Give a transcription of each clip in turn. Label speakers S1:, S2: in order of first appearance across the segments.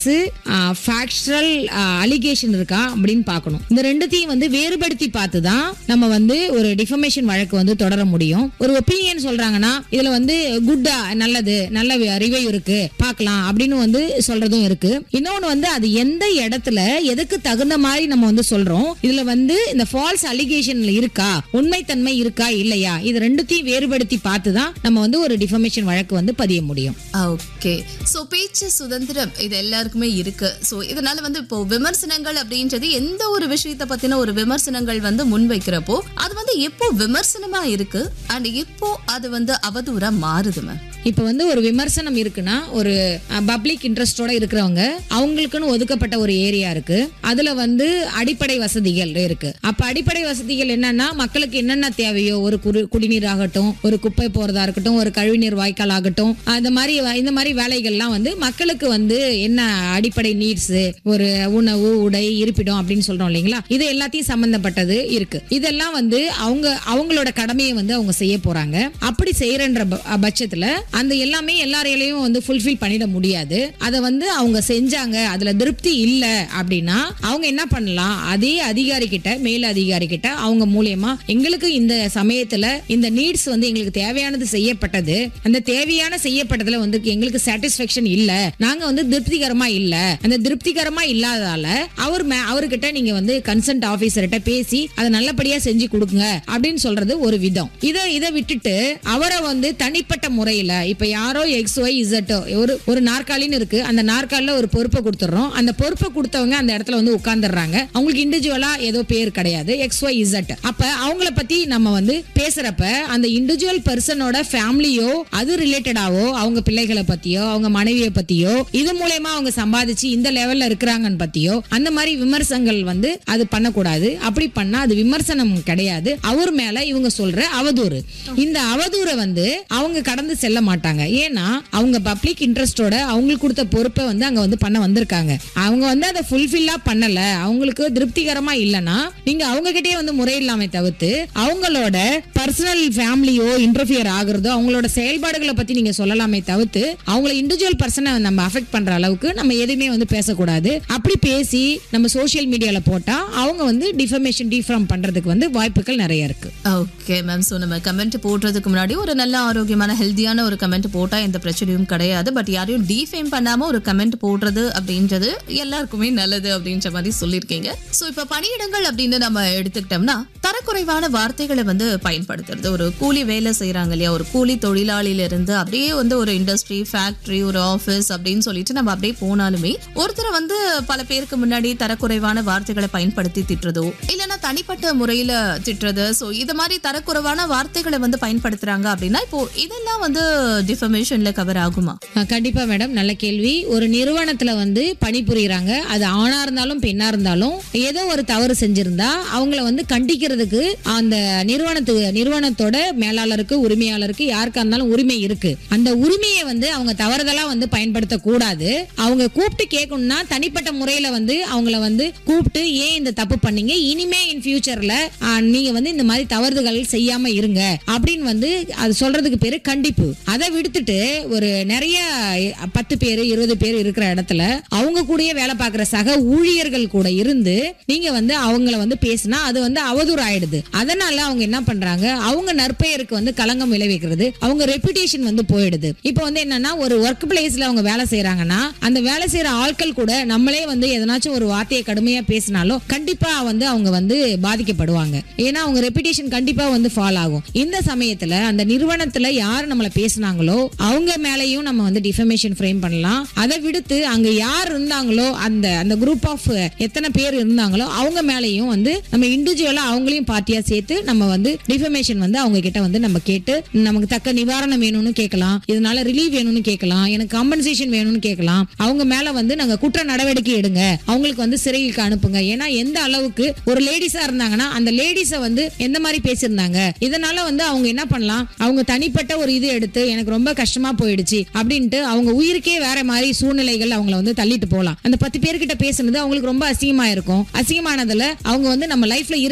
S1: ஃபேக்சுரல் allegation இருக்கா அப்படின்னு பார்க்கணும் இந்த ரெண்டுத்தையும் வந்து வேறுபடுத்தி பார்த்து தான் நம்ம வந்து ஒரு டிஃபமேஷன் வழக்கு வந்து தொடர முடியும் ஒரு ஒப்பீனியன் சொல்றாங்கன்னா இதுல வந்து குட்டா நல்லது நல்ல ரிவைவ் இருக்கு பார்க்கலாம் அப்படின்னு வந்து சொல்றதும் இருக்கு இன்னொன்னு வந்து அது எந்த இடத்துல எதுக்கு தகுந்த மாதிரி நம்ம வந்து சொல்றோம் இதுல வந்து இந்த ஃபால்ஸ் அலிகேஷன்ல இருக்கா உண்மைத்தன்மை இருக்கா இல்லையா இது ரெண்டுத்தையும் வேறுபடுத்தி பார்த்து தான் நம்ம வந்து ஒரு டிஃபமேஷன் வழக்கு வந்து பதிய முடியும்
S2: ஓகே சோ பேச்சு சுதந்திரம் இது எல்லாருக்குமே இருக்கு சோ இதனால வந்து இப்போ விமர்சனங்கள் அப்படின்றது எந்த ஒரு விஷயத்தை பத்தின ஒரு விமர்சனங்கள் வந்து முன்வைக்கிறப்போ அது வந்து எப்போ விமர்சனமா இருக்கு அண்ட் இப்போ அது வந்து அவதூறா மாறுது மேம்
S1: இப்போ வந்து ஒரு விமர்சனம் இருக்குன்னா ஒரு பப்ளிக் இன்ட்ரெஸ்டோட இருக்கிறவங்க அவங்களுக்குன்னு ஒதுக்கப்பட்ட ஒரு ஏரியா இருக்கு அதுல வந்து அடிப்படை வசதிகள் இருக்கு அப்ப அடிப்படை வசதிகள் என்னன்னா மக்களுக்கு என்னென்ன தேவையோ ஒரு குரு- குடிநீர் ஆகட்டும் ஒரு குப்பை போறதா இருக்கட்டும் ஒரு கழிவுநீர் வாய்க்கால் ஆகட்டும் அந்த மாதிரி வ- இந்த மாதிரி வேலைகள்லாம் வந்து மக்களுக்கு வந்து என்ன அடிப்படை நீட்ஸ் ஒரு உணவு உடை இருப்பிடம் அப்படின்னு சொல்றோம் இல்லைங்களா இது எல்லாத்தையும் சம்பந்தப்பட்டது இருக்கு இதெல்லாம் வந்து அவங்க அவங்களோட கடமையை வந்து அவங்க செய்ய போறாங்க அப்படி செய்யறன்ற ப- பட்சத்துல அந்த எல்லாமே எல்லாரையிலையும் வந்து ஃபுல்ஃபில் பண்ணிட முடியாது அதை வந்து அவங்க செஞ்சாங்க அதுல திருப்தி இல்ல அப்படின்னா அவங்க என்ன பண்ணலாம் அதே அதிகாரி கிட்ட மேல் அதிகாரி கிட்ட அவங்க மூலியமா எங்களுக்கு இந்த சமயத்துல இந்த நீட்ஸ் வந்து எங்களுக்கு தேவையானது செய்யப்பட்டது அந்த தேவையான செய்யப்பட்டதுல வந்து எங்களுக்கு சாட்டிஸ்பேக்ஷன் இல்ல நாங்க வந்து திருப்திகரமா இல்ல அந்த திருப்திகரமா இல்லாததால அவர் மே- அவர்கிட்ட நீங்க வந்து கன்சென்ட் ஆபீசர்கிட்ட பேசி அதை நல்லபடியா செஞ்சு கொடுங்க அப்படின்னு சொல்றது ஒரு விதம் இதை இதை விட்டுட்டு அவரை வந்து தனிப்பட்ட முறையில இப்ப யாரோ எக்ஸ் ஒய் இசட்டோ ஒரு ஒரு நாற்காலின்னு இருக்கு அந்த நாற்காலில ஒரு பொறுப்பை கொடுத்துறோம் அந்த பொறுப்பை கொடுத்தவங்க அந்த இடத்துல வந்து உட்கார்ந்துடுறாங்க அவங்களுக்கு இண்டிவிஜுவலா ஏதோ பேர் கிடையாது எக்ஸ் ஒய் இசட் அப்ப அவங்கள பத்தி நம்ம வந்து பேசுறப்ப அந்த இண்டிவிஜுவல் பர்சனோட ஃபேமிலியோ அது ரிலேட்டடாவோ அவங்க பிள்ளைகளை பத்தியோ அவங்க மனைவியை பத்தியோ இது மூலயமா அவங்க சம்பாதிச்சு இந்த லெவல்ல இருக்கிறாங்கன்னு பத்தியோ அந்த மாதிரி விமர்சனங்கள் வந்து அது பண்ணக்கூடாது அப்படி பண்ணா அது விமர்சனம் கிடையாது அவர் மேல இவங்க சொல்ற அவதூறு இந்த அவதூறை வந்து அவங்க கடந்து செல்ல மாட்டாங்க ஏன்னா அவங்க பப்ளிக் இன்ட்ரெஸ்டோட அவங்களுக்கு கொடுத்த பொறுப்பை வந்து அங்க வந்து பண்ண வந்திருக்காங்க அவங்க வந்து அதை ஃபுல்ஃபில்லா பண்ணல அவங்களுக்கு திருப்திகரமா இல்லைன்னா நீங்க அவங்க கிட்டயே வந்து முறையில்லாமை தவிர்த்து அவங்களோட பர்சனல் ஃபேமிலியோ இன்டர்ஃபியர் ஆகுறதோ அவங்களோட செயல்பாடுகளை பத்தி நீங்க சொல்லலாமே தவிர்த்து அவங்கள இண்டிவிஜுவல் பர்சனை நம்ம அஃபெக்ட் பண்ற அளவுக்கு நம்ம எதுவுமே வந்து பேசக்கூடாது அப்படி பேசி நம்ம சோஷியல் மீடியால போட்டா அவங்க வந்து டிஃபமேஷன் டிஃபார்ம் பண்றதுக்கு வந்து வாய்ப்புகள் நிறைய இருக்கு
S2: ஓகே மேம் ஸோ நம்ம கமெண்ட் போடுறதுக்கு முன்னாடி ஒரு நல்ல ஆரோக்கியமான ஹெல்த்தியான ஒரு கமெண்ட் போட்டா எந்த பிரச்சனையும் கிடையாது பட் யாரையும் டிஃபேம் பண்ணாம ஒரு கமெண்ட் போடுறது அப்படின்றது எல்லாருக்குமே நல்லது அப்படின்ற மாதிரி சொல்லியிருக்கீங்க ஸோ இப்போ பணியிடங்கள் அப்படின்னு நம்ம எடுத்துக்கிட்டோம்னா தரக்குறைவான வார்த்தைகளை வந்து பயன்படுத்துறது ஒரு கூலி வேலை செய்றாங்க இல்லையா ஒரு கூலி தொழிலாளியில இருந்து அப்படியே வந்து ஒரு இண்டஸ்ட்ரி ஃபேக்டரி ஒரு ஆஃபீஸ் அப்படின்னு சொல்லிட்டு நம்ம அப்படியே போனாலுமே ஒருத்தரை வந்து பல பேருக்கு முன்னாடி தரக்குறைவான வார்த்தைகளை பயன்படுத்தி திட்டுறதோ இல்லைன்னா தனிப்பட்ட முறையில திட்டுறது ஸோ இது மாதிரி தரக்குறைவான வார்த்தைகளை வந்து பயன்படுத்துறாங்க அப்படின்னா இப்போ இதெல்லாம் வந்து டிஃபமேஷன்ல கவர் ஆகுமா
S1: அஹ் கண்டிப்பா மேடம் நல்ல கேள்வி ஒரு நிறுவனத்துல வந்து பணிபுரியறாங்க அது ஆணா இருந்தாலும் பெண்ணா இருந்தாலும் ஏதோ ஒரு தவறு செஞ்சிருந்தா அவங்கள வந்து கண்டிக்கிறதுக்கு அந்த நிறுவனத்துக்கு நிறுவனத்தோட மேலாளருக்கு உரிமையாளருக்கு யாருக்கா இருந்தாலும் உரிமை இருக்கு அந்த உரிமையை வந்து அவங்க தவறுதலா வந்து பயன்படுத்த கூடாது அவங்க கூப்பிட்டு கேட்கணும்னா தனிப்பட்ட முறையில வந்து அவங்கள வந்து கூப்பிட்டு ஏன் இந்த தப்பு பண்ணீங்க இனிமே இன் ஃபியூச்சர்ல நீங்க வந்து இந்த மாதிரி தவறுகள் செய்யாம இருங்க அப்படின்னு வந்து அது சொல்றதுக்கு பேரு கண்டிப்பு அதை விடுத்துட்டு ஒரு நிறைய அஹ், பத்து பேர் இருபது பேர் இருக்கிற இடத்துல அவங்க கூடயே வேலை பார்க்குற சக ஊழியர்கள் கூட இருந்து நீங்க வந்து அவங்கள வந்து பேசினா அது வந்து அவதூறு ஆயிடுது அதனால அவங்க என்ன பண்றாங்க அவங்க நற்பெயருக்கு வந்து களங்கம் விளைவிக்கிறது அவங்க ரெப்புடேஷன் வந்து போயிடுது இப்போ வந்து என்னன்னா ஒரு ஒர்க் பிளேஸ்ல அவங்க வேலை செய்யறாங்கன்னா அந்த வேலை செய்யற ஆட்கள் கூட நம்மளே வந்து எதனாச்சும் ஒரு வார்த்தையை கடுமையா பேசினாலும் கண்டிப்பா வந்து அவங்க வந்து பாதிக்கப்படுவாங்க ஏன்னா அவங்க ரெப்புடேஷன் கண்டிப்பா வந்து ஃபால் ஆகும் இந்த சமயத்துல அந்த நிறுவனத்துல யார் நம்மள பேசுனாங்களோ அவங்க மேலயும் நம்ம வந்து டிஃபமேஷன் ஃப்ரேம் பண்ணலாம் அதை விடுத்து அங்க யார் இருந்தாங்களோ அந்த அந்த குரூப் ஆஃப் எத்தனை பேர் இருந்தாங்களோ அவங்க மேலயும் வந்து நம்ம இண்டிவிஜுவலா அவங்களையும் பார்ட்டியா சேர்த்து நம்ம வந்து டிஃபமேஷன் வந்து அவங்க கிட்ட வந்து நம்ம கேட்டு நமக்கு தக்க நிவாரணம் வேணும்னு கேட்கலாம் இதனால ரிலீவ் வேணும்னு கேட்கலாம் எனக்கு காம்பன்சேஷன் வேணும்னு கேட்கலாம் அவங்க மேல வந்து நாங்க குற்ற நடவடிக்கை எடுங்க அவங்களுக்கு வந்து சிறைக்கு அனுப்புங்க ஏன்னா எந்த அளவுக்கு ஒரு லேடிஸா இருந்தாங்கன்னா அந்த லேடிஸ வந்து எந்த மாதிரி பேசியிருந்தாங்க இதனால வந்து அவங்க என்ன பண்ணலாம் அவங்க தனிப்பட்ட ஒரு இது எடுத்து எனக்கு ரொம்ப கஷ்டமா போயிடுச்சு அப்படின்ட்டு அவங்க உயிருக்கே வேற மாதிரி சூழ்நிலைகள் அவங்கள வந்து தள்ளிட்டு போகலாம் அந்த பத்து பேர்கிட்ட பேசுனது அவங்களுக்கு ரொம்ப அசிங்கமா இருக்கும் அசிங்கமானதுல அவங்க வந்து நம்ம லைஃப்ல இருக்கலாமா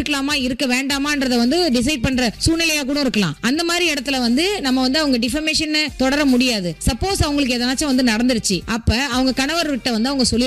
S1: இருக்க வேண்டாமான்றத வந்து டிசைட் பண்ற சூழ்நிலையா கூட இருக்கலாம் அந்த மாதிரி இடத்துல வந்து நம்ம வந்து அவங்க டிஃபமேஷன் தொடர முடியாது சப்போஸ் அவங்களுக்கு எதனாச்சும் வந்து நடந்துருச்சு அப்ப அவங்க கணவர் விட்ட வந்து அவங்க சொல்லி